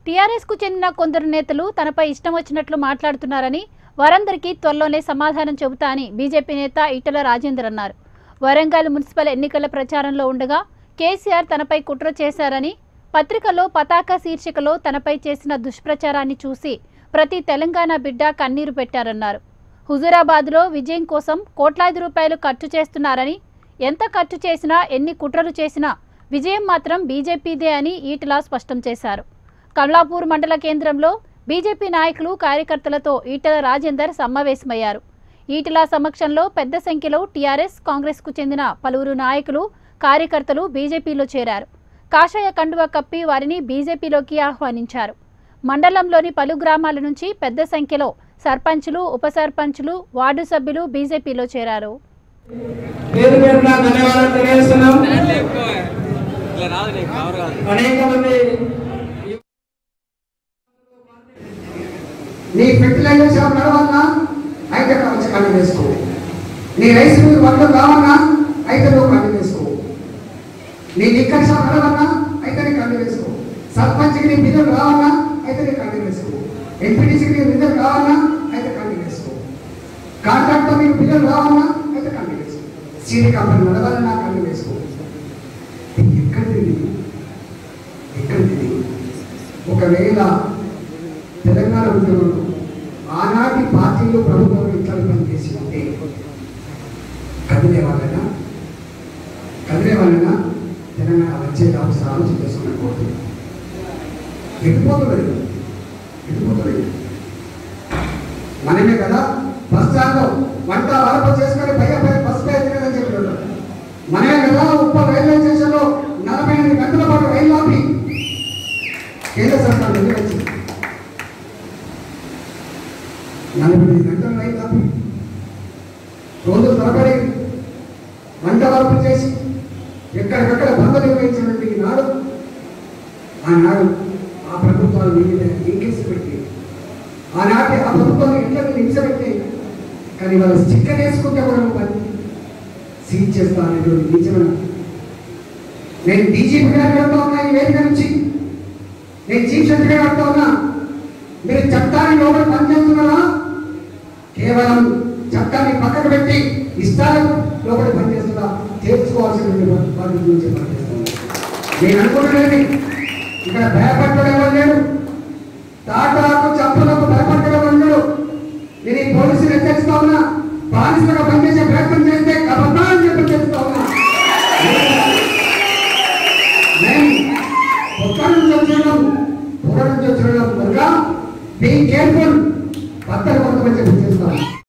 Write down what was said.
TRS కు చెందిన కొందరు నేతలు తనపై ఇష్టం వచ్చినట్లు మాట్లాడుతున్నారని వారందరికీ త్వరలోనే సమాధానం చెబుతా అని బీజేపీ నేత ఈటల రాజేందర్ అన్నారు వరంగల్ మున్సిపల్ ఎన్నికల ప్రచారంలో ఉండగా కేసీఆర్ తనపై కుట్ర చేశారని పత్రికలో పతాక శీర్షికలో తనపై చేసిన దుష్ప్రచారాన్ని చూసి ప్రతి తెలంగాణ బిడ్డ కన్నీరు పెట్టారన్నారు హుజూరాబాద్లో విజయం కోసం కోట్లాది రూపాయలు ఖర్చు చేస్తున్నారని ఎంత ఖర్చు చేసినా ఎన్ని కుట్రలు చేసినా విజయం మాత్రం బీజేపీదే అని ఈటల స్పష్టం చేశారు కమలాపూర్ మండల కేంద్రంలో బీజేపీ నాయకులు కార్యకర్తలతో ఈటల రాజేందర్ సమావేశమయ్యారు ఈటల సమక్షంలో పెద్ద సంఖ్యలో టీఆర్ఎస్ కాంగ్రెస్కు చెందిన పలువురు నాయకులు కార్యకర్తలు బీజేపీలో చేరారు కాషాయ కండువ కప్పి వారిని బీజేపీలోకి ఆహ్వానించారు మండలంలోని పలు గ్రామాల నుంచి పెద్ద సంఖ్యలో సర్పంచులు ఉప సర్పంచులు వార్డు సభ్యులు బీజేపీలో చేరారు పేరు పేరున ధన్యవాదాలు తెలియజేస్తున్నాం ఇలా రాదు నీకు కవర్ కాదు అనేక మంది నీ ఫెర్టిలైజర్ షాప్ నడవన్నా అయితే వచ్చి కళ్ళు వేసుకో నీ రైస్ మిల్ వంట కావన్నా అయితే నువ్వు కళ్ళు వేసుకో నీ లిక్కర్ షాప్ నడవన్నా అయితే నీ కళ్ళు వేసుకో సర్పంచ్కి నీ బిల్లులు రావన్నా అయితే నీ కళ్ళు వేసుకో ఎంపీటీసీకి నీ బిల్లులు రావన్నా అయితే కళ్ళు వేసుకో కాంట్రాక్టర్ నీకు బిల్లులు రావన్నా అయితే కళ్ళు వేసుకో సీడీ కంపెనీ నడవాలన్నా కళ్ళు వేసుకో ఇది ఎక్కడిది ఎక్కడిది ఒకవేళ తెలంగాణ ఉద్యమంలో ఆనాటి పార్టీలు ప్రభుత్వం ఇట్లా పనిచేసి ఉంటే కదిలే వాళ్ళైనా కదిలే వాళ్ళైనా తెలంగాణ వచ్చే అవసరం ఆలోచన చేసుకున్న కోరుతుంది ఎటుపోతలేదు ఎటుపోతలేదు మనమే కదా బస్ స్టాండ్లో వంట వరప చేసుకొని పై పై బస్ పై ఎక్కదని చెప్పాడు మనమే కదా ఉప్ప రైల్వే స్టేషన్లో నలభై ఎనిమిది గంటల పాటు రైలు ఆపి కేంద్ర సర్కార్ నిర్వహించింది నలభై ఎనిమిది గంటలు రైలు ఆపి రోజు తరబడి వంట వరపు చేసి ఎక్కడికక్కడ బంద నిర్వహించినటువంటి ఈనాడు ఆనాడు ఆ ప్రభుత్వాలు మీ మీద ఇంకేసి పెట్టి ఆనాటి ఆ ప్రభుత్వాలు ఇళ్ళని హింసపెట్టి కానీ వాళ్ళు స్టిక్కర్ వేసుకుంటే కూడా పని సీజ్ చేస్తా అనేటువంటి నిజమైన నేను డీజీపీ గారికి అడుగుతా ఉన్నా ఈ వేదిక నుంచి నేను చీఫ్ సెక్రటరీ గారు అడుగుతా ఉన్నా మీరు చట్టాన్ని లోపల పనిచేస్తున్నారా కేవలం చట్టాన్ని పక్కకు పెట్టి ఇష్టాలకు లోపల పనిచేస్తున్నా చేర్చుకోవాల్సినటువంటి వాటి- వాటి గురించి పనిచేస్తున్నా నేను అనుకుంటున్నది ఇక్కడ భయపడడం ఎవరు లేడు తాటాకు చప్పులకు భయపడడం ఎవరు లేడు నేను ఈ పోలీసులు హెచ్చరిస్తా ఉన్నా బానిసలుగా పనిచేసే ప్రయత్నం చేస్తే కబద్దా అని చెప్పి చెప్తా ఉన్నా నేను ఒక్కడి నుంచి వచ్చేయడం పొగ నుంచి వచ్చేయడం వల్ల బీ కేర్ఫుల్ భర్తలు కొంతమంది చెప్పి చేస్తాను